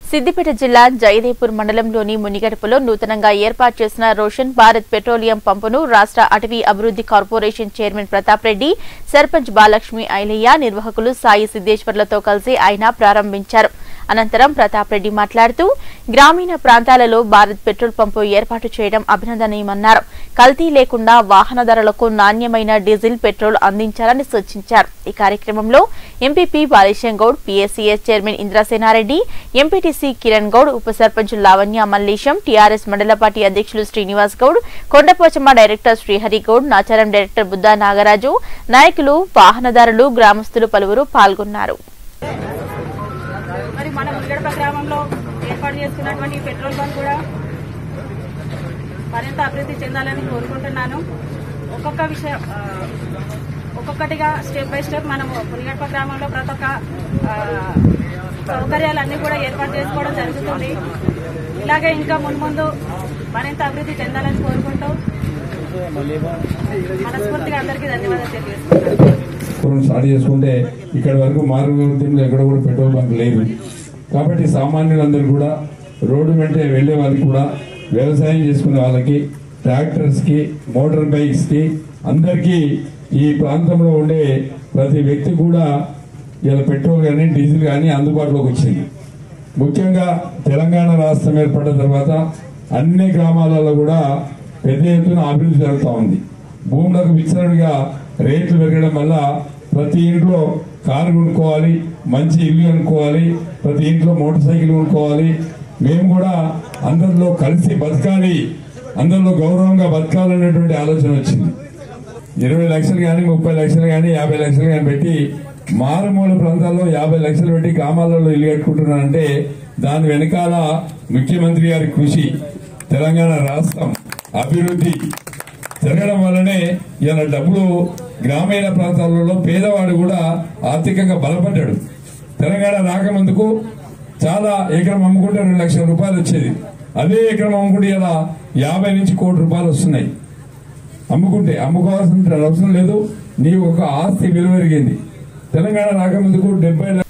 సిద్దిపేట జిల్లా జయదేపూర్ మండలంలోని మునిగడపలో నూతనంగా ఏర్పాటు చేసిన రోషన్ భారత్ పెట్రోలియం పంపును రాష్ట్ర అటవీ అభివృద్ధి కార్పొరేషన్ చైర్మన్ ప్రతాప్ రెడ్డి సర్పంచ్ బాలక్ష్మి ఐలయ్య నిర్వాహకులు సాయి సిద్దేశ్వర్లతో కలిసి ఆయన ప్రారంభించారు అనంతరం ప్రతాప్ రెడ్డి మాట్లాడుతూ గ్రామీణ ప్రాంతాలలో భారత్ పెట్రోల్ పంపు ఏర్పాటు చేయడం అభినందనీయమన్నారు కల్తీ లేకుండా వాహనదారులకు నాణ్యమైన డీజిల్ పెట్రోల్ అందించాలని సూచించారు ఈ కార్యక్రమంలో MPP Balesham Goud PSCS chairman Indrasena Reddy MPTC Kiran Goud ఉప సర్పంచ్ లావణ్య మల్లేశం టీఆర్ఎస్ మండల పార్టీ అధ్యక్షులు శ్రీనివాస్ గౌడ్ కొండపోచమ్మ డైరెక్టర్ శ్రీహరి గౌడ్ నాచారం డైరెక్టర్ బుద్ధా నాగరాజు నాయకులు వాహనదారులు గ్రామస్తులు పలువురు పాల్గొన్నారు మరి మన మునిగడప గ్రామంలో ఏర్పాటు చేసుకున్నటువంటి ఈ పెట్రోల్ బంక్ కూడా మరింత అభివృద్ధి చెందాలని కోరుకుంటున్నాను ఒక్కొక్క విషయం ఆ, ఒక్కొక్కటిగా స్టెప్ బై స్టెప్ మనం మునిగడప గ్రామంలో ప్రతి ఒక్క ఆ, సౌకర్యాలన్నీ కూడా ఏర్పాటు చేసుకోవడం జరుగుతుంది ఇలాగే ఇంకా మున్ముందు మరింత అభివృద్ధి చెందాలని కోరుకుంటూ మనస్ఫూర్తిగా అందరికీ ధన్యవాదాలు తెలియజేస్తున్నాను మనం స్టార్ట్ చేసుకుంటే ఇక్కడ వరకు మార్గవర్తంలో ఎక్కడ కూడా పెట్రోల్ బంక్ లేదు కాబట్టి సామాన్యులందరూ కూడా రోడ్డు వెంటే వెళ్లే వాళ్ళకి కూడా వ్యవసాయం చేసుకునే వాళ్ళకి ట్రాక్టర్స్ కి మోటార్ బైక్స్ కి అందరికీ ఈ ప్రాంతంలో ఉండే ప్రతి వ్యక్తి కూడా ఇలా పెట్రోల్ కానీ డీజిల్ కానీ అందుబాటులోకి వచ్చింది ముఖ్యంగా తెలంగాణ రాష్ట్రం ఏర్పడిన తర్వాత అన్ని గ్రామాలలో కూడా పెద్ద ఎత్తున అభివృద్ధి జరుగుతూ ఉంది భూములకు విచ్చలవిడిగా రేట్లు పెరగడం వల్ల ప్రతి ఇంట్లో కారు కొనుక్కోవాలి మంచి ఇల్లు కొనుక్కోవాలి ప్రతి ఇంట్లో మోటార్ సైకిల్ కొనుక్కోవాలి మేము కూడా అందరిలో కలిసి బతకాలి అందరిలో గౌరవంగా బతకాలనేటువంటి ఆలోచన వచ్చింది ఇరవై లక్షలు కానీ ముప్పై లక్షలు కానీ యాభై లక్షలు కానీ పెట్టి మారుమూల ప్రాంతాల్లో యాభై లక్షలు పెట్టి గ్రామాలలో ఇల్లు కట్టుకుంటున్నారంటే దాని వెనకాల ముఖ్యమంత్రి గారి కృషి తెలంగాణ రాష్ట్రం అభివృద్ధి జరగడం వల్లనే ఇలా డబ్బులు గ్రామీణ ప్రాంతాలలో పేదవాడు కూడా ఆర్థికంగా బలపడ్డాడు తెలంగాణ రాకముందుకు చాలా ఎకరం అమ్ముకుంటే రెండు లక్షల రూపాయలు వచ్చేది అదే ఎకరం అమ్ముకుంటే ఇలా యాభై నుంచి కోటి రూపాయలు వస్తున్నాయి అమ్ముకుంటే అమ్ముకోవాల్సిన అవసరం లేదు నీ ఒక ఆస్తి విలువ పెరిగింది తెలంగాణ రాకముందుకు డెబ్బై